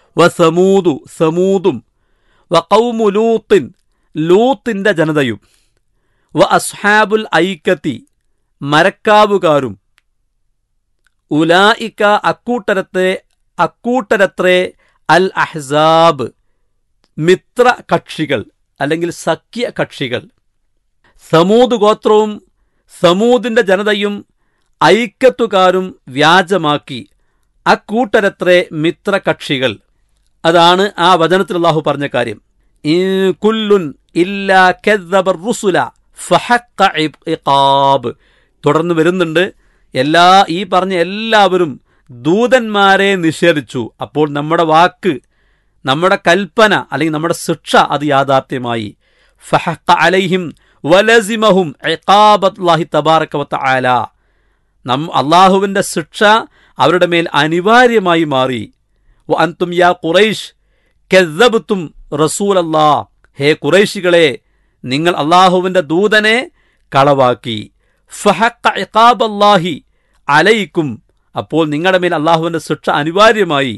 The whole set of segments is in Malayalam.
വ സമൂതു സമൂതും വ കൗമു ലൂത്തിൻ ലൂത്തിന്റെ ജനതയും വ അസ്ഹാബുൽ ഐക്കത്തി മരക്കാവുകാരും ഉലായിക്ക അക്കൂട്ടരത്തെ അക്കൂട്ടരത്രേ അൽ അഹ്സാബ് മിത്ര കക്ഷികൾ അല്ലെങ്കിൽ സഖ്യ കക്ഷികൾ സമൂത് ഗോത്രവും സമൂതിന്റെ ജനതയും ഐക്യത്തുകാരും വ്യാജമാക്കി അക്കൂട്ടരത്രേ മിത്ര കക്ഷികൾ അതാണ് ആ വചനത്തിൽ അള്ളാഹു പറഞ്ഞ കാര്യം ഇൻ കുല്ലുൻ ഇല്ലാ കദ്ദബ റുസുല ഫഹഖ ഇഖാബ് തുടർന്ന് വരുന്നുണ്ട് എല്ലാ ഈ പറഞ്ഞ എല്ലാവരും ദൂതന്മാരെ നിഷേധിച്ചു അപ്പോൾ നമ്മുടെ വാക്ക് നമ്മുടെ കൽപ്പന അല്ലെങ്കിൽ നമ്മുടെ ശിക്ഷ അത് യാഥാർത്ഥ്യമായി ഫഹഖ അലൈഹിം വലസിമഹും ഇഖാബത്തുല്ലാഹി തബാറക വതആല നം അള്ളാഹുവിന്റെ ശിക്ഷ അവരുടെ മേൽ അനിവാര്യമായി മാറി വ അൻതും യാ ഖുറൈഷ് കെzzabtum റസൂലല്ലാ ഹേ ഖുറൈശികളെ നിങ്ങൾ അള്ളാഹുവിന്റെ ദൂതനെ കളവാക്കി ഫഹഖ ഇഖാബല്ലാഹി അലൈക്കും അപ്പോൾ നിങ്ങളുടെ മേൽ അള്ളാഹുവിന്റെ ശിക്ഷ അനിവാര്യമായി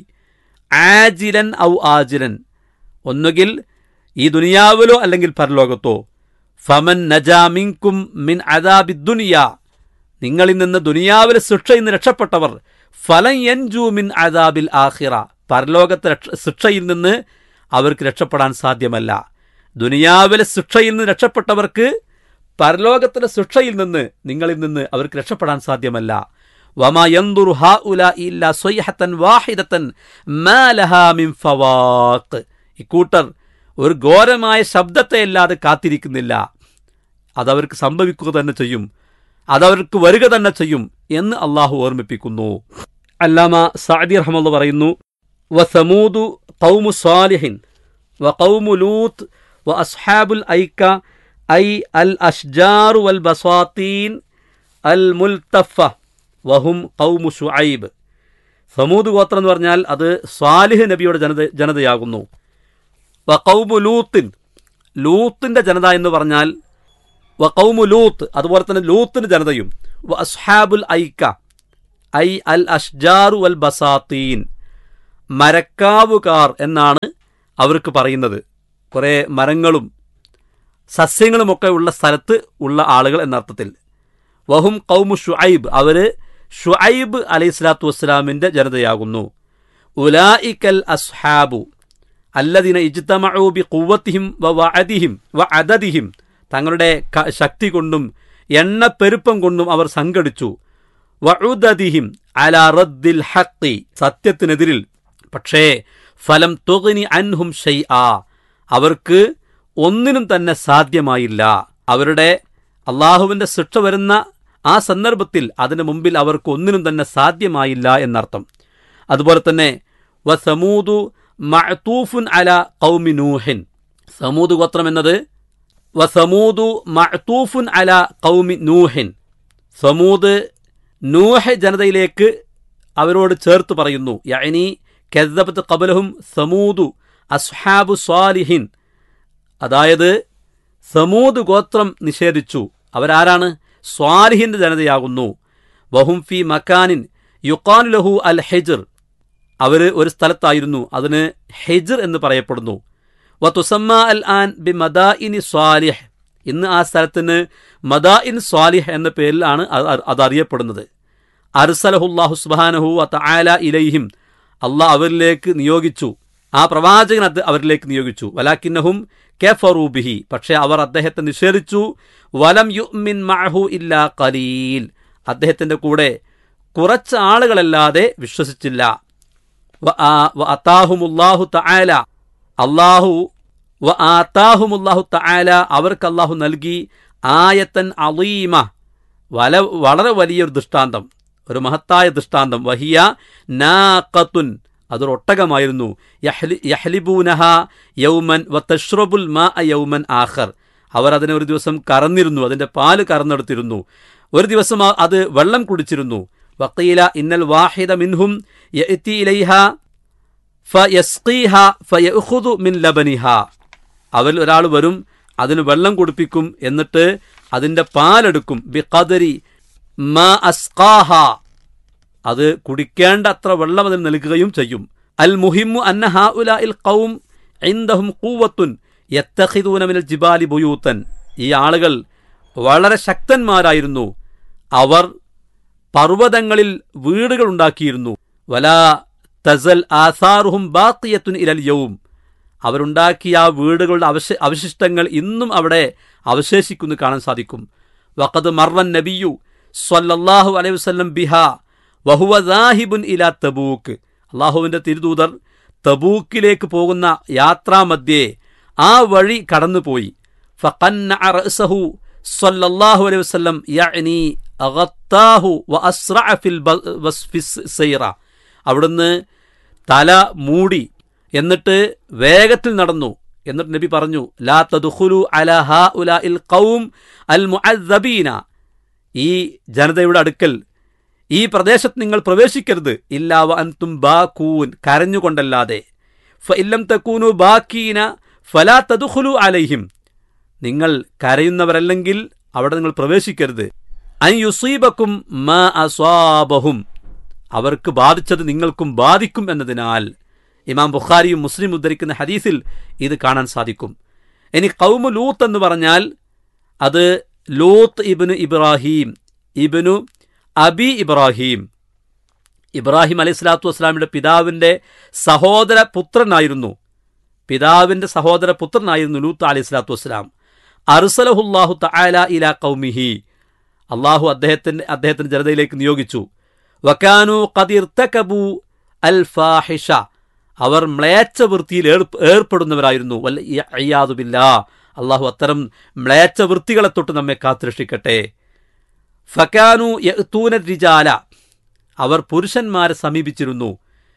ആജിലൻ ഔ ആജിലൻ ഒന്നുകിൽ ഈ ദുനിയാവിലോ അല്ലെങ്കിൽ പരലോകത്തോ ഫമൻ നജാമിങ്കും മിൻ അദാബി ദുനിയ നിങ്ങളിൽ നിന്ന് ദുനിയാവിലെ ശിക്ഷയിൽ നിന്ന് രക്ഷപ്പെട്ടവർ ഫലൻ യൻജു മിൻ അദാബിൽ ആഖിറ പരലോകത്തെ രക്ഷ- ശിക്ഷയിൽ നിന്ന് അവർക്ക് രക്ഷപ്പെടാൻ സാധ്യമല്ല ദുനിയാവിലെ ശിക്ഷയിൽ നിന്ന് രക്ഷപ്പെട്ടവർക്ക് പരലോകത്തിലെ ശിക്ഷയിൽ നിന്ന് നിങ്ങളിൽ നിന്ന് അവർക്ക് രക്ഷപ്പെടാൻ സാധ്യമല്ല വമാ യന്ദുറു ഹാഉലാ ഇല്ലാ സ്വയ്ഹത്തൻ വാഹിദത്തൻ മാ ലഹാ മിൻ ഫവാഖ് ഇക്കൂട്ടർ ഒരു ഘോരമായ ശബ്ദത്തെ അല്ലാതെ കാത്തിരിക്കുന്നില്ല അതവർക്ക് സംഭവിക്കുക തന്നെ ചെയ്യും അതവർക്ക് വരിക തന്നെ ചെയ്യും എന്ന് അള്ളാഹു ഓർമ്മിപ്പിക്കുന്നു അല്ലാമ സാദി റഹ്മുള്ള പറയുന്നു വസമൂദു കൗമു സ്വാലിഹിൻ വ കൗമു ലൂത്ത് വ അസ്ഹാബുൽ ഐക്ക ഐ അൽ അഷ്ജാറു വൽ ബസാത്തീൻ അൽ മുൽത്തഫ വഹും കൗമു ഷുഐബ് സമൂദ് ഗോത്രം എന്ന് പറഞ്ഞാൽ അത് സ്വാലിഹ് നബിയുടെ ജനത ജനതയാകുന്നു വ കൗമു ലൂത്തിൻ ലൂത്തിന്റെ ജനത എന്ന് പറഞ്ഞാൽ വ കൗമു ലൂത്ത് അതുപോലെ തന്നെ ലൂത്തിന് ജനതയും വ അസ്ഹാബുൽ ഐക്ക ഐ അൽ അഷ്ജാറു വൽ ബസാത്തീൻ മരക്കാവുകാർ എന്നാണ് അവർക്ക് പറയുന്നത് കുറേ മരങ്ങളും സസ്യങ്ങളുമൊക്കെ ഉള്ള സ്ഥലത്ത് ഉള്ള ആളുകൾ എന്നർത്ഥത്തിൽ വഹും കൗമു ഷുഐബ് അവര് ഷുഐബ് അലൈഹി സ്വലാത്തു വസ്സലാമിന്റെ ജനതയാകുന്നു ഉലായിക്കൽ അസ്ഹാബു അല്ലദിന ഇജ്തമഊ ബി ഖുവ്വത്തിഹിം വ വഅദിഹിം വ അദദിഹിം തങ്ങളുടെ ക- ശക്തി കൊണ്ടും എണ്ണപ്പെരുപ്പം കൊണ്ടും അവർ സംഘടിച്ചു വഉദദിഹിം അലാ റദ്ദിൽ ഹഖി സത്യത്തിനെതിരിൽ പക്ഷേ ഫലം തുഗ്നി അൻഹും ഷൈആ അവർക്ക് ഒന്നിനും തന്നെ സാധ്യമായില്ല അവരുടെ അള്ളാഹുവിന്റെ ശിക്ഷ വരുന്ന ആ സന്ദർഭത്തിൽ അതിനു മുമ്പിൽ അവർക്ക് ഒന്നിനും തന്നെ സാധ്യമായില്ല എന്നർത്ഥം അതുപോലെ തന്നെ വ സമൂതു മഅതൂഫുൻ അല ഖൗമി നൂഹിൻ സമൂദ് ഗോത്രം എന്നത് വ സമൂതു മഅതൂഫുൻ അല ഖൗമി നൂഹിൻ സമൂദ് നൂഹ് ജനതയിലേക്ക് അവരോട് ചേർത്ത് പറയുന്നു യഅനി കെzzബത്ത് ഖബലഹും സമൂദു അസ്ഹാബു സ്വാലിഹിൻ അതായത് സമൂദ് ഗോത്രം നിഷേധിച്ചു അവരാരാണ് സ്വാലിഹിന്റെ ജനതയാകുന്നു വഹും ഫി മക്കാനിൻ യുക്കാനു ലഹു അൽ ഹെജർ അവർ ഒരു സ്ഥലത്തായിരുന്നു അതിന് ഹെജർ എന്ന് പറയപ്പെടുന്നു വ തുസമ്മ അൽ ആൻ ബി മദാഇനി സ്വാലിഹ് ഇന്ന് ആ സ്ഥലത്തിന് മദാഇൻ സ്വാലിഹ് എന്ന പേരിലാണ് അത് അത് അതറിയപ്പെടുന്നത് അർസലഹുല്ലാഹു സുബാനഹു തആല ഇലൈഹിം അള്ളാഹ് അവരിലേക്ക് നിയോഗിച്ചു ആ പ്രവാചകൻ അത് അവരിലേക്ക് നിയോഗിച്ചു വലാക്കിന്നഹും കെഫറൂബിഹി പക്ഷേ അവർ അദ്ദേഹത്തെ നിഷേധിച്ചു വലം യുമിൻ മഅഹു ഇല്ലാ ഖലീൽ അദ്ദേഹത്തിന്റെ കൂടെ കുറച്ച് ആളുകളല്ലാതെ വിശ്വസിച്ചില്ല വ ആ- വ അതാഹുമുല്ലാഹു തആല അള്ളാഹു വ ആതാഹുമുല്ലാഹു തആല അവർക്ക് അള്ളാഹു നൽകി ആയത്തൻ അളീമ വല വളരെ വലിയൊരു ദൃഷ്ടാന്തം ഒരു മഹത്തായ ദൃഷ്ടാന്തം വഹിയ നാഖത്തുൻ അതൊരു ഒട്ടകമായിരുന്നു യഹ്ലി- യഹ്ലിബൂനഹ യൗമൻ വ തഷ്റബുൽ മാ യൗമൻ ആഖർ അവർ അതിനെ ഒരു ദിവസം കറന്നിരുന്നു അതിന്റെ പാല് കറന്നെടുത്തിരുന്നു ഒരു ദിവസം ആ- അത് വെള്ളം കുടിച്ചിരുന്നു വക്കീല ഇന്നൽ വാഹിദ മിൻഹും യഅ്തി ഇലൈഹ ഫയസ്ഖീഹ ഫയഖുദു മിൻ ലബനിഹ അവരിൽ ഒരാൾ വരും അതിന് വെള്ളം കുടിപ്പിക്കും എന്നിട്ട് അതിന്റെ പാലെടുക്കും ബിഖദരി മാ അസ്ഖാഹ അത് കുടിക്കേണ്ട അത്ര വെള്ളം അതിന് നൽകുകയും ചെയ്യും അൽ മുഹിമു അന്ന ഹാഉല ഇൽ ഖൗം ഇൻദഹും ഖൂവത്തുൻ യത്തഖിദൂന മിനൽ ജിബാലി ബുയൂത്തൻ ഈ ആളുകൾ വളരെ ശക്തന്മാരായിരുന്നു അവർ പർവ്വതങ്ങളിൽ വീടുകൾ ഉണ്ടാക്കിയിരുന്നു വലാ തസൽ ആസാറുഹും ബാക്കിയത്തുൻ ഇലൽ യൗം അവരുണ്ടാക്കിയ ആ വീടുകളുടെ അവശ അവശിഷ്ടങ്ങൾ ഇന്നും അവിടെ അവശേഷിക്കുന്നു കാണാൻ സാധിക്കും വഖദ് മർവൻ നബിയു സ്വല്ലല്ലാഹു അലൈഹി വസല്ലം ബിഹ വഹുവ ദാഹിബുൻ ഇലാ തബൂക്ക് അള്ളാഹുവിൻ്റെ തിരുദൂതർ തബൂക്കിലേക്ക് പോകുന്ന യാത്രാമധ്യേ ആ വഴി കടന്നുപോയി ഫഖന്ന റഅസഹു സ്വല്ലല്ലാഹു അലൈഹി വസല്ലം യഅനി അഗത്താഹു വ അസ്റഅ ഫിൽ ബ- വസ് ഫിസ് സൈറ അവിടുന്ന് തല മൂടി എന്നിട്ട് വേഗത്തിൽ നടന്നു എന്നിട്ട് നബി പറഞ്ഞു ലാ തദ്ഖുലു അല ഹാഉലാഇൽ ഖൗം അൽ മുഅദ്ദബീന ഈ ജനതയുടെ അടുക്കൽ ഈ പ്രദേശത്ത് നിങ്ങൾ പ്രവേശിക്കരുത് ഇല്ലാവ അൻതും ബാക്കൂൻ കരഞ്ഞുകൊണ്ടല്ലാതെ ഫ ഇല്ലം തക്കൂനു ബാക്കീന ഫലാ തദ്ഖുലു അലൈഹിം നിങ്ങൾ കരയുന്നവരല്ലെങ്കിൽ അവിടെ നിങ്ങൾ പ്രവേശിക്കരുത് അൻ യുസീബക്കും മാ അസ്വാബഹും അവർക്ക് ബാധിച്ചത് നിങ്ങൾക്കും ബാധിക്കും എന്നതിനാൽ ഇമാം ബുഖാരിയും മുസ്ലിം ഉദ്ധരിക്കുന്ന ഹദീസിൽ ഇത് കാണാൻ സാധിക്കും ഇനി കൗമു ലൂത്ത് എന്ന് പറഞ്ഞാൽ അത് ലൂത്ത് ഇബിനു ഇബ്രാഹിം ഇബിനു അബി ഇബ്രാഹിം ഇബ്രാഹിം അലൈഹി സ്വലാത്തു വസ്സലാമിയുടെ പിതാവിൻ്റെ സഹോദര പുത്രനായിരുന്നു പിതാവിൻ്റെ സഹോദര പുത്രനായിരുന്നു ലൂത്ത് അലൈഹി സ്വലാത്തു വസ്സലാം അർസലഹുല്ലാഹു തആല ഇലാ കൗമിഹി അള്ളാഹു അദ്ദേഹത്തിന് അദ്ദേഹത്തിന്റെ ജനതയിലേക്ക് നിയോഗിച്ചു വക്കാനു ഖദിർത്തകബു അൽ ഫാഹിഷ അവർ മ്ലേച്ഛ വൃത്തിയിൽ ഏർപ്പ- ഏർപ്പെടുന്നവരായിരുന്നു വല്ല അയ്യാതുബില്ല അള്ളാഹു അത്തരം മ്ലേച്ഛ വൃത്തികളെ തൊട്ട് നമ്മെ കാത്തുരക്ഷിക്കട്ടെ ഫക്കാനു യഅ്തൂന റിജാല അവർ പുരുഷന്മാരെ സമീപിച്ചിരുന്നു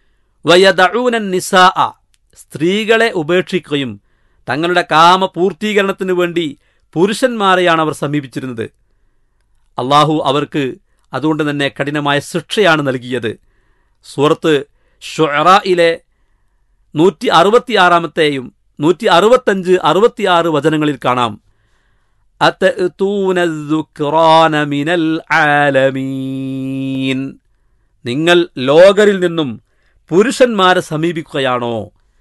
വയദഊന നിസാ സ്ത്രീകളെ ഉപേക്ഷിക്കുകയും തങ്ങളുടെ കാമ പൂർത്തീകരണത്തിനു വേണ്ടി പുരുഷന്മാരെയാണ് അവർ സമീപിച്ചിരുന്നത് അള്ളാഹു അവർക്ക് അതുകൊണ്ട് തന്നെ കഠിനമായ ശിക്ഷയാണ് നൽകിയത് സൂറത്ത് ഷുറയിലെ നൂറ്റി അറുപത്തിയാറാമത്തെയും നൂറ്റി അറുപത്തഞ്ച് അറുപത്തിയാറ് വചനങ്ങളിൽ കാണാം أتأتون الذكران من العالمين നിങ്ങൾ ലോകരിൽ നിന്നും പുരുഷന്മാരെ സമീപിക്കുകയാണോ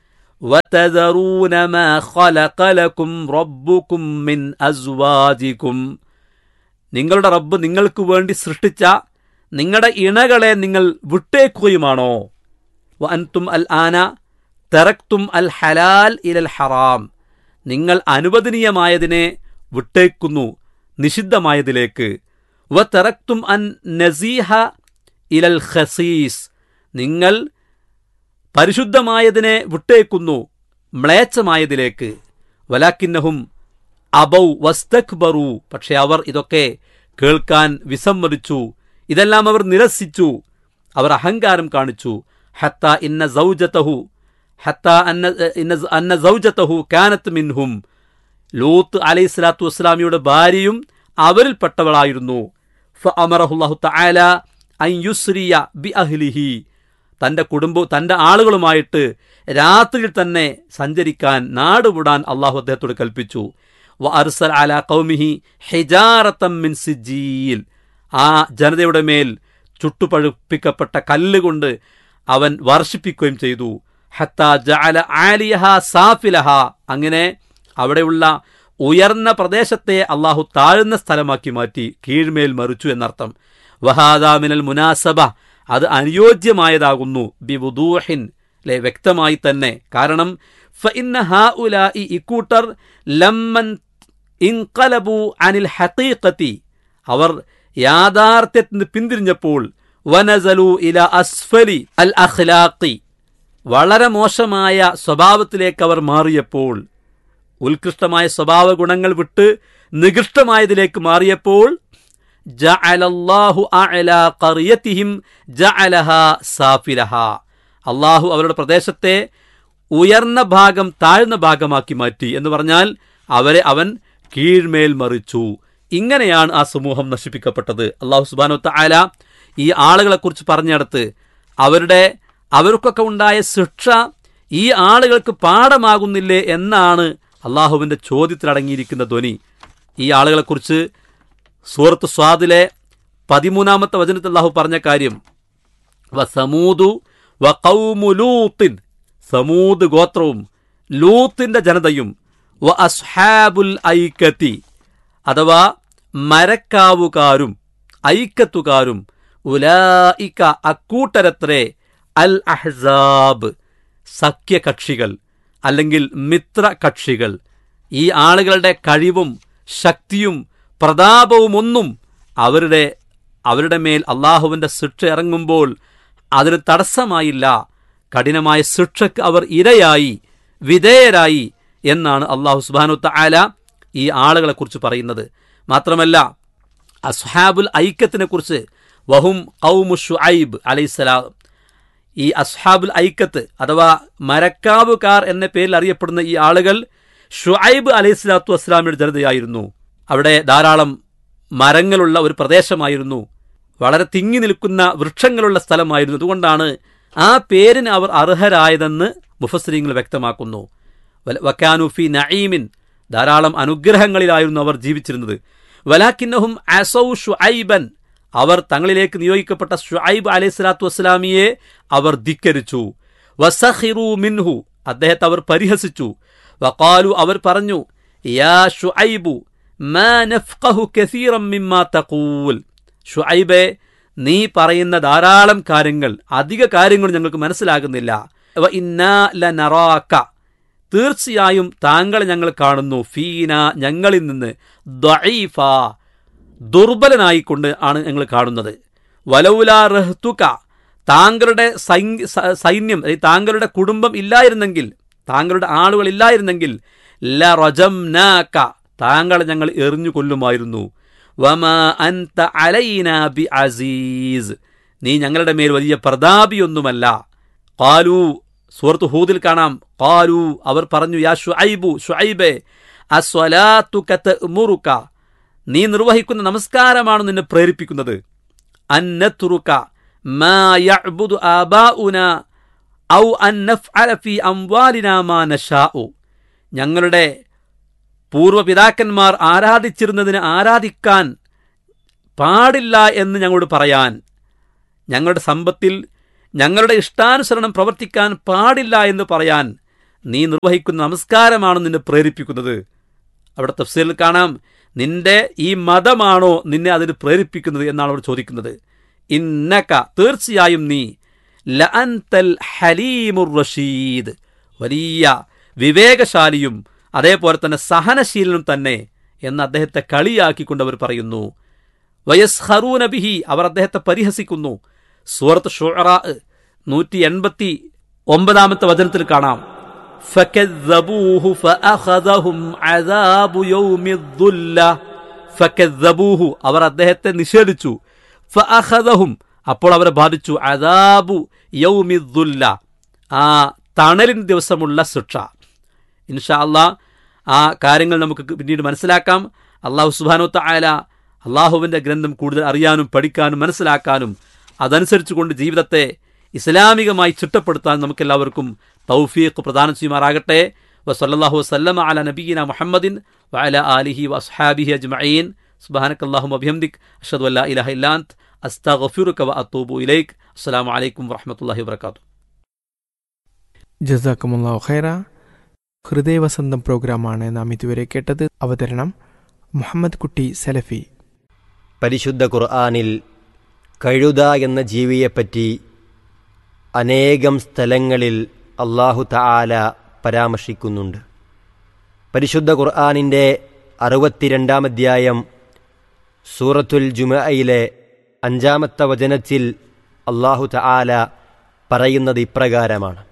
وتذرون ما خلق لكم ربكم من أزواجكم നിങ്ങളുടെ റബ്ബ് നിങ്ങൾക്ക് വേണ്ടി സൃഷ്ടിച്ച നിങ്ങളുടെ ഇണകളെ നിങ്ങൾ വിട്ടേക്കുകയുമാണോ വഅൻതും അൽ ആന തെറക്തും അൽ ഹലാൽ ഇലൽ ഹറാം നിങ്ങൾ അനുവദനീയമായതിനെ വിട്ടേക്കുന്നു നിഷിദ്ധമായതിലേക്ക് വ തെറക്തും അൻ നസീഹ ഇലൽ ഖസീസ് നിങ്ങൾ പരിശുദ്ധമായതിനെ വിട്ടേക്കുന്നു മ്ലേച്ഛമായതിലേക്ക് വലാക്കിന്നഹും അബൗ വസ്തക്ബറു പക്ഷെ അവർ ഇതൊക്കെ കേൾക്കാൻ വിസമ്മതിച്ചു ഇതെല്ലാം അവർ നിരസിച്ചു അവർ അഹങ്കാരം കാണിച്ചു ഹത്ത ഇന്ന സൗജതഹു ഹത്ത അന്ന ഇന്ന അന്ന സൗജതഹു കാനത്ത് മിൻഹും ലൂത്ത് അലൈഹി സ്വലാത്തു വസ്സലാമിയുടെ ഭാര്യയും അവരിൽപ്പെട്ടവളായിരുന്നു ഫ അമറഹുല്ലാഹു തആല അൻ യുസ്രിയ ബി അഹ്ലിഹി തൻ്റെ കുടുംബ തൻ്റെ ആളുകളുമായിട്ട് രാത്രിയിൽ തന്നെ സഞ്ചരിക്കാൻ നാടുവിടാൻ അള്ളാഹു അദ്ദേഹത്തോട് കൽപ്പിച്ചു വ അർസൽ അല കൗമിഹി ഹിജാറത്തം മിൻ സിജീൽ ആ ജനതയുടെ മേൽ ചുട്ടുപഴുപ്പിക്കപ്പെട്ട കല്ലുകൊണ്ട് അവൻ വർഷിപ്പിക്കുകയും ചെയ്തു ഹത്ത ജഅല ആലിയഹ സാഫിലഹ അങ്ങനെ അവിടെയുള്ള ഉയർന്ന പ്രദേശത്തെ അള്ളാഹു താഴ്ന്ന സ്ഥലമാക്കി മാറ്റി കീഴ്മേൽ മറിച്ചു എന്നർത്ഥം വഹാദാമിനൽ മുനാസബ അത് അനുയോജ്യമായതാകുന്നു ബിവുദൂഹിൻ അല്ലെ വ്യക്തമായി തന്നെ കാരണം ഫഇന്ന ഹാഉലാഇ ഇക്കൂട്ടർ ലമ്മൻ ഇൻകലബു അനിൽ ഹഖീഖത്തി അവർ യാഥാർത്ഥ്യത്തിൽ നിന്ന് പിന്തിരിഞ്ഞപ്പോൾ വനസലു ഇല അസ്ഫലി അൽ അഖ്ലാഖി വളരെ മോശമായ സ്വഭാവത്തിലേക്ക് അവർ മാറിയപ്പോൾ ഉത്കൃഷ്ടമായ സ്വഭാവ ഗുണങ്ങൾ വിട്ട് നികൃഷ്ടമായതിലേക്ക് മാറിയപ്പോൾ ജഅലല്ലാഹു അഅല ഖറിയതിഹിം ജഅലഹ സാഫിലഹ അള്ളാഹു അവരുടെ പ്രദേശത്തെ ഉയർന്ന ഭാഗം താഴ്ന്ന ഭാഗമാക്കി മാറ്റി എന്ന് പറഞ്ഞാൽ അവരെ അവൻ കീഴ്മേൽ മറിച്ചു ഇങ്ങനെയാണ് ആ സമൂഹം നശിപ്പിക്കപ്പെട്ടത് അള്ളാഹു സുബാനു താല ഈ ആളുകളെക്കുറിച്ച് പറഞ്ഞെടുത്ത് അവരുടെ അവർക്കൊക്കെ ഉണ്ടായ ശിക്ഷ ഈ ആളുകൾക്ക് പാഠമാകുന്നില്ലേ എന്നാണ് അള്ളാഹുവിൻ്റെ ചോദ്യത്തിലടങ്ങിയിരിക്കുന്ന ധ്വനി ഈ ആളുകളെക്കുറിച്ച് സൂറത്ത് സ്വാദിലെ പതിമൂന്നാമത്തെ വചനത്തിൽ അള്ളാഹു പറഞ്ഞ കാര്യം വസമൂതു വ ഖൗമു ലൂത്തിൻ സമൂദ് ഗോത്രവും ലൂത്തിന്റെ ജനതയും വ അസ്ഹാബുൽ ഐക്കത്തി അഥവാ മരക്കാവുകാരും ഐക്കത്തുകാരും ഉലായിക്ക അക്കൂട്ടരത്രേ അൽ അഹ്സാബ് സഖ്യകക്ഷികൾ അല്ലെങ്കിൽ മിത്ര കക്ഷികൾ ഈ ആളുകളുടെ കഴിവും ശക്തിയും പ്രതാപവുമൊന്നും അവരുടെ അവരുടെ മേൽ അള്ളാഹുവിൻ്റെ ശിക്ഷ ഇറങ്ങുമ്പോൾ അതിന് തടസ്സമായില്ല കഠിനമായ ശിക്ഷയ്ക്ക് അവർ ഇരയായി വിധേയരായി എന്നാണ് അള്ളാഹു സുബാനുത്ത ആല ഈ ആളുകളെക്കുറിച്ച് പറയുന്നത് മാത്രമല്ല അസ്ഹാബുൽ ഐക്കത്തിനെ കുറിച്ച് വഹും ഖൗമു ഷുഐബ് അലൈഹിസ്സലാം ഈ അസ്ഹാബുൽ ഐക്കത്ത് അഥവാ മരക്കാവുകാർ എന്ന പേരിൽ അറിയപ്പെടുന്ന ഈ ആളുകൾ ഷുഐബ് അലൈഹി സ്വലാത്തു വസ്സലാമിയുടെ ജനതയായിരുന്നു അവിടെ ധാരാളം മരങ്ങളുള്ള ഒരു പ്രദേശമായിരുന്നു വളരെ തിങ്ങി നിൽക്കുന്ന വൃക്ഷങ്ങളുള്ള സ്ഥലമായിരുന്നു അതുകൊണ്ടാണ് ആ പേരിന് അവർ അർഹരായതെന്ന് മുഫസ്രീങ്ങൾ വ്യക്തമാക്കുന്നു വല- വക്കാനുഫി നഈമിൻ ധാരാളം അനുഗ്രഹങ്ങളിലായിരുന്നു അവർ ജീവിച്ചിരുന്നത് വലാക്കിന്നഹും അസൗ ഷുഐബൻ അവർ തങ്ങളിലേക്ക് നിയോഗിക്കപ്പെട്ട ഷുഐബ് അലൈഹി സ്വലാത്തു വസ്സലാമിയെ അവർ ധിക്കരിച്ചു വസഹിറു മിൻഹു അദ്ദേഹത്തെ അവർ പരിഹസിച്ചു വഖാലു അവർ പറഞ്ഞു യാ ഷുഐബു മാ നഫ്ഖഹു കസീറം മിമ്മാ തഖൂൽ ഷുഐബെ നീ പറയുന്ന ധാരാളം കാര്യങ്ങൾ അധിക കാര്യങ്ങൾ ഞങ്ങൾക്ക് മനസ്സിലാകുന്നില്ല വ ഇന്നാ ലനറാക തീർച്ചയായും താങ്കളെ ഞങ്ങൾ കാണുന്നു ഫീന ഞങ്ങളിൽ നിന്ന് ദഈഫ ദുർബലനായിക്കൊണ്ട് ആണ് ഞങ്ങൾ കാണുന്നത് വലൗല റഹ്തുക താങ്കളുടെ സൈ- സ- സൈന്യം അതായത് താങ്കളുടെ കുടുംബം ഇല്ലായിരുന്നെങ്കിൽ താങ്കളുടെ ആളുകൾ ഇല്ലായിരുന്നെങ്കിൽ ല റജംനാക താങ്കളെ ഞങ്ങൾ എറിഞ്ഞു കൊല്ലുമായിരുന്നു വമാ അൻത അലൈന ബി അസീസ് നീ ഞങ്ങളുടെ മേൽ വലിയ പ്രതാപിയൊന്നുമല്ല കാലു സൂറത്ത് ഹൂദിൽ കാണാം കാലു അവർ പറഞ്ഞു യാ ഷുഐബു ഷുഐബെ അസ്വലാത്തു കതഅ്മുറുക നീ നിർവഹിക്കുന്ന നമസ്കാരമാണ് നിന്നെ പ്രേരിപ്പിക്കുന്നത് അന്നത്തുറുക മാ യഅ്ബുദു ആബാഉന ഔ അൻ നഫ്അല ഫീ അംവാലിനാ മാ നശാഉ ഞങ്ങളുടെ പൂർവ്വപിതാക്കന്മാർ ആരാധിച്ചിരുന്നതിന് ആരാധിക്കാൻ പാടില്ല എന്ന് ഞങ്ങളോട് പറയാൻ ഞങ്ങളുടെ സമ്പത്തിൽ ഞങ്ങളുടെ ഇഷ്ടാനുസരണം പ്രവർത്തിക്കാൻ പാടില്ല എന്ന് പറയാൻ നീ നിർവഹിക്കുന്ന നമസ്കാരമാണ് നിന്നെ പ്രേരിപ്പിക്കുന്നത് അവിടെ തഫ്സീലിൽ കാണാം നിന്റെ ഈ മതമാണോ നിന്നെ അതിന് പ്രേരിപ്പിക്കുന്നത് എന്നാണ് അവർ ചോദിക്കുന്നത് ഇന്നക തീർച്ചയായും നീ ലഅൻതൽ ഹലീമുർ റഷീദ് വലിയ വിവേകശാലിയും അതേപോലെ തന്നെ സഹനശീലനും തന്നെ എന്ന് അദ്ദേഹത്തെ കളിയാക്കിക്കൊണ്ട് അവർ പറയുന്നു വയസ്ഹറൂന ബിഹി അവർ അദ്ദേഹത്തെ പരിഹസിക്കുന്നു സൂറത്ത് ഷുഅറാ നൂറ്റി എൺപത്തി ഒമ്പതാമത്തെ വചനത്തിൽ കാണാം فكذبوه فأخذهم عذاب يوم الظلة فكذبوه അവർ അദ്ദേഹത്തെ നിഷേധിച്ചു ഫഅഖദഹും അപ്പോൾ അവരെ ബാധിച്ചു അദാബു യൗമിദ്ദുല്ല ആ തണലിൻ ദിവസമുള്ള ശിക്ഷ ഇൻഷാ അള്ളാ ആ കാര്യങ്ങൾ നമുക്ക് പിന്നീട് മനസ്സിലാക്കാം അള്ളാഹു സുബാനു തായാല അള്ളാഹുവിൻ്റെ ഗ്രന്ഥം കൂടുതൽ അറിയാനും പഠിക്കാനും മനസ്സിലാക്കാനും അതനുസരിച്ച് കൊണ്ട് ജീവിതത്തെ ഇസ്ലാമികമായി ചിട്ടപ്പെടുത്താൻ നമുക്കെല്ലാവർക്കും തൗഫീഖ് പ്രദാനം ചെയ്യുമാറാകട്ടെ വസല്ലാഹു വസ്ലമ അല നബീന മുഹമ്മദിൻ വഅല ആലിഹി വസ്ഹാബിഹി അജ്മഈൻ സുബ്ഹാനക അല്ലാഹുമ്മ ബിഹംദിക് അഷ്ഹദു അല്ലാ ഇലാഹ ഇല്ലാ അൻത് അസ്തഗ്ഫിറുക വഅതൂബു ഇലൈക് അസ്സലാമു അലൈക്കും വറഹ്മത്തുള്ളാഹി വബറകാതുഹു ജസാക്കുമുള്ള ഖൈറ ഹൃദയവസന്തം പ്രോഗ്രാമാണ് നാം ഇതുവരെ കേട്ടത് അവതരണം മുഹമ്മദ് കുട്ടി സലഫി പരിശുദ്ധ ഖുർആാനിൽ കഴുത എന്ന ജീവിയെപ്പറ്റി അനേകം സ്ഥലങ്ങളിൽ അള്ളാഹു തആല പരാമർശിക്കുന്നുണ്ട് പരിശുദ്ധ ഖുർആാനിൻ്റെ അറുപത്തിരണ്ടാം അധ്യായം സൂറത്തുൽ ജുമയിലെ അഞ്ചാമത്തെ വചനത്തിൽ അള്ളാഹു തആല പറയുന്നത് ഇപ്രകാരമാണ്